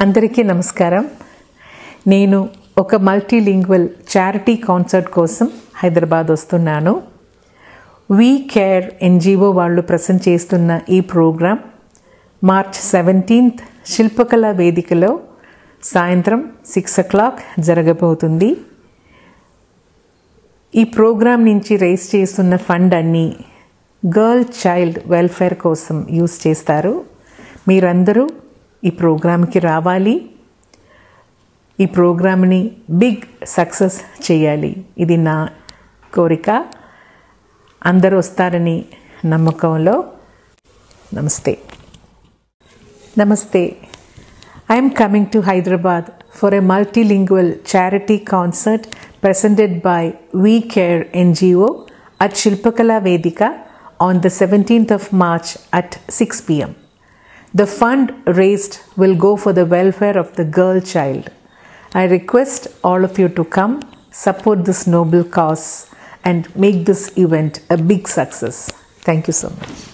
అందరికీ నమస్కారం నేను ఒక మల్టీలింగ్వల్ చారిటీ కాన్సర్ట్ కోసం హైదరాబాద్ వస్తున్నాను వీ కేర్ ఎన్జిఓ వాళ్ళు ప్రజెంట్ చేస్తున్న ఈ ప్రోగ్రాం మార్చ్ సెవెంటీన్త్ శిల్పకళ వేదికలో సాయంత్రం సిక్స్ ఓ క్లాక్ జరగబోతుంది ఈ ప్రోగ్రాం నుంచి రైజ్ చేస్తున్న ఫండ్ అన్నీ గర్ల్ చైల్డ్ వెల్ఫేర్ కోసం యూస్ చేస్తారు మీరందరూ ఈ ప్రోగ్రాంకి రావాలి ఈ ప్రోగ్రామ్ని బిగ్ సక్సెస్ చేయాలి ఇది నా కోరిక అందరూ వస్తారని నమ్మకంలో నమస్తే నమస్తే I'm coming to Hyderabad for a multilingual charity concert presented by We Care NGO at Shilpakala Vedika on the 17th of March at 6 pm. The fund raised will go for the welfare of the girl child. I request all of you to come, support this noble cause, and make this event a big success. Thank you so much.